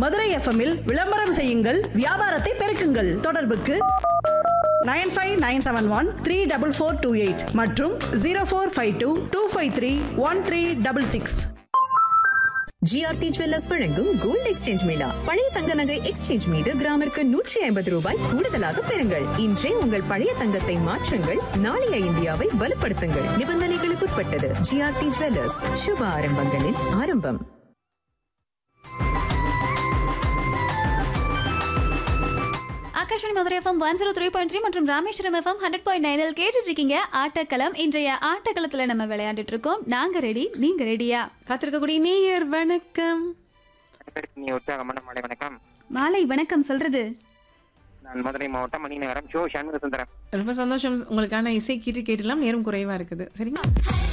மதுரை எஃப்எம்மில் விளம்பரம் செய்யுங்கள் வியாபாரத்தை பெருக்குங்கள் தொடர்புக்கு nine five nine seven one three double four two eight மற்றும் zero four five two two five three one three double six GRT jewellers வழங்கும் கோல்ட் எக்ஸ்சேஞ்ச் மேளா பழைய தங்க நகை எக்ஸ்சேஞ்ச் மீது கிராமிற்கு நூற்றி ஐம்பது ரூபாய் கூடுதலாக பெறுங்கள் இன்றே உங்கள் பழைய தங்கத்தை மாற்றுங்கள் நாளைய இந்தியாவை வலுப்படுத்துங்கள் நிபந்தனைகளுக்குட்பட்டது ஜிஆர்டி ஜுவல்லர்ஸ் சுப ஆரம்பங்களின் ஆரம்பம் Akashvani Madurai FM one zero three point three மற்றும் ராமேஸ்வரம் எஃப்எம் ஹண்ட்ரட் பாயிண்ட் நைனில் கேட்டுட்டு இருக்கீங்க ஆட்டக்களம் இன்றைய ஆட்டக்களத்தில் நம்ம விளையாண்டுட்டு இருக்கோம் நாங்க ரெடி நீங்க ரெடியா காத்திருக்கக்கூடிய நேயர் வணக்கம் நீ உற்சாகமான மாலை வணக்கம் மாலை வணக்கம் சொல்றது நான் மதுரை மாவட்டம் மணிநகரம் ஷோ சண்முக சுந்தரம் ரொம்ப சந்தோஷம் உங்களுக்கான இசை கீட்டு கேட்டலாம் நேரம் குறைவா இருக்குது சரிங்களா